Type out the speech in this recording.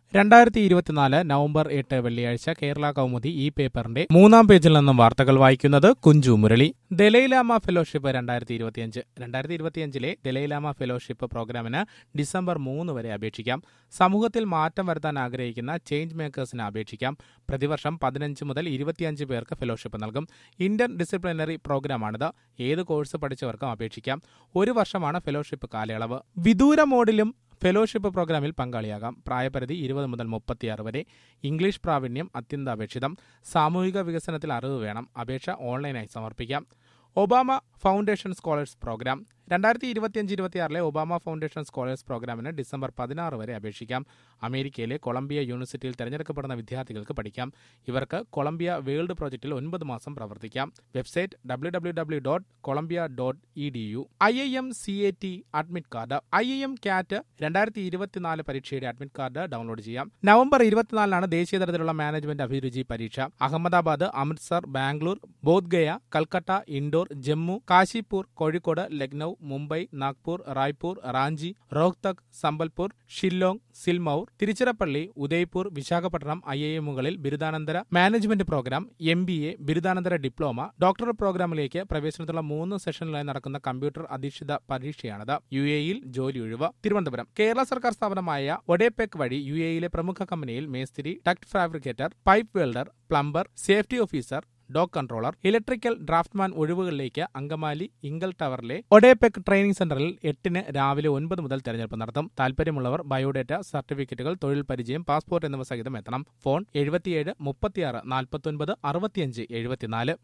രണ്ടായിരത്തി ഇരുപത്തിനാല് നവംബർ എട്ട് വെള്ളിയാഴ്ച കേരള കൗമുദി ഈ പേപ്പറിന്റെ മൂന്നാം പേജിൽ നിന്നും വാർത്തകൾ വായിക്കുന്നത് കുഞ്ചു മുരളി ദലൈലാമ ഫെലോഷിപ്പ് രണ്ടായിരത്തി ഇരുപത്തിയഞ്ച് രണ്ടായിരത്തി ഇരുപത്തിയഞ്ചിലെ ദലൈലാമ ഫെലോഷിപ്പ് പ്രോഗ്രാമിന് ഡിസംബർ മൂന്ന് വരെ അപേക്ഷിക്കാം സമൂഹത്തിൽ മാറ്റം വരുത്താൻ ആഗ്രഹിക്കുന്ന ചേഞ്ച് മേക്കേഴ്സിന് അപേക്ഷിക്കാം പ്രതിവർഷം പതിനഞ്ച് മുതൽ ഇരുപത്തിയഞ്ച് പേർക്ക് ഫെലോഷിപ്പ് നൽകും ഇന്റർ ഡിസിപ്ലിനറി പ്രോഗ്രാമാണിത് ഏത് കോഴ്സ് പഠിച്ചവർക്കും അപേക്ഷിക്കാം ഒരു വർഷമാണ് ഫെലോഷിപ്പ് കാലയളവ് വിദൂര മോഡിലും ഫെലോഷിപ്പ് പ്രോഗ്രാമിൽ പങ്കാളിയാകാം പ്രായപരിധി ഇരുപത് മുതൽ മുപ്പത്തിയാറ് വരെ ഇംഗ്ലീഷ് പ്രാവീണ്യം അത്യന്താപേക്ഷിതം സാമൂഹിക വികസനത്തിൽ അറിവ് വേണം അപേക്ഷ ഓൺലൈനായി സമർപ്പിക്കാം ഒബാമ ഫൗണ്ടേഷൻ സ്കോളേഴ്സ് പ്രോഗ്രാം രണ്ടായിരത്തി ഇരുപത്തിയഞ്ച് ഇരുപത്തിയാറിലെ ഒബാമ ഫൗണ്ടേഷൻ സ്കോളേഴ്സ് പ്രോഗ്രാമിന് ഡിസംബർ പതിനാറ് വരെ അപേക്ഷിക്കാം അമേരിക്കയിലെ കൊളംബിയ യൂണിവേഴ്സിറ്റിയിൽ തിരഞ്ഞെടുക്കപ്പെടുന്ന വിദ്യാർത്ഥികൾക്ക് പഠിക്കാം ഇവർക്ക് കൊളംബിയ വേൾഡ് പ്രോജക്റ്റിൽ ഒൻപത് മാസം പ്രവർത്തിക്കാം website W W W dot Columbia dot E D U I I M C A T admit card I I M CAT രണ്ടായിരത്തി ഇരുപത്തിനാല് പരീക്ഷയുടെ അഡ്മിറ്റ് കാർഡ് ഡൗൺലോഡ് ചെയ്യാം നവംബർ ഇരുപത്തിനാലിനാണ് ദേശീയ തലത്തിലുള്ള മാനേജ്മെന്റ് അഭിരുചി പരീക്ഷ അഹമ്മദാബാദ് അമൃത്സർ ബാംഗ്ലൂർ ബോധ്ഗയ കൽക്കട്ട ഇൻഡോർ ജമ്മു കാശിപൂർ കോഴിക്കോട് ലക്നൌ മുംബൈ നാഗ്പൂർ റായ്പൂർ റാഞ്ചി റോഹ്തക് സംബൽപൂർ ഷില്ലോങ് സിൽമൌർ തിരുച്ചിറപ്പള്ളി ഉദയ്പൂർ വിശാഖപട്ടണം ഐ ഐ എമ്മുകളിൽ ബിരുദാനന്തര management programme M B A ബിരുദാനന്തര ഡിപ്ലോമ ഡോക്ടറൽ പ്രോഗ്രാമിലേക്ക് പ്രവേശനത്തിലുള്ള മൂന്ന് സെഷനിലായി നടക്കുന്ന കമ്പ്യൂട്ടർ അധിഷ്ഠിത പരീക്ഷയാണിത് യു എയിൽ ജോലി ഒഴിവ് തിരുവനന്തപുരം കേരള സർക്കാർ സ്ഥാപനമായ ഒഡേപെക് വഴി യു എയിലെ പ്രമുഖ കമ്പനിയിൽ മേസ്തിരി duct fabricator pipe welder plumber safety officer dog controller electrical draughtsman ഒഴിവുകളിലേക്ക് അങ്കമാലി ഇംഗൽ ടവറിലെ ഒഡേപെക് ട്രെയിനിംഗ് സെന്ററിൽ എട്ടിന് രാവിലെ ഒൻപത് മുതൽ തെരഞ്ഞെടുപ്പ് നടത്തും താൽപര്യമുള്ളവർ ബയോഡേറ്റ സർട്ടിഫിക്കറ്റുകൾ തൊഴിൽ പരിചയം പാസ്പോർട്ട് എന്നിവ സഹിതം എത്തണം ഫോൺ എഴുപത്തിയേഴ് മുപ്പത്തിയാറ് നാൽപ്പത്തൊൻപത് അറുപത്തിയഞ്ച് എഴുപത്തിനാല്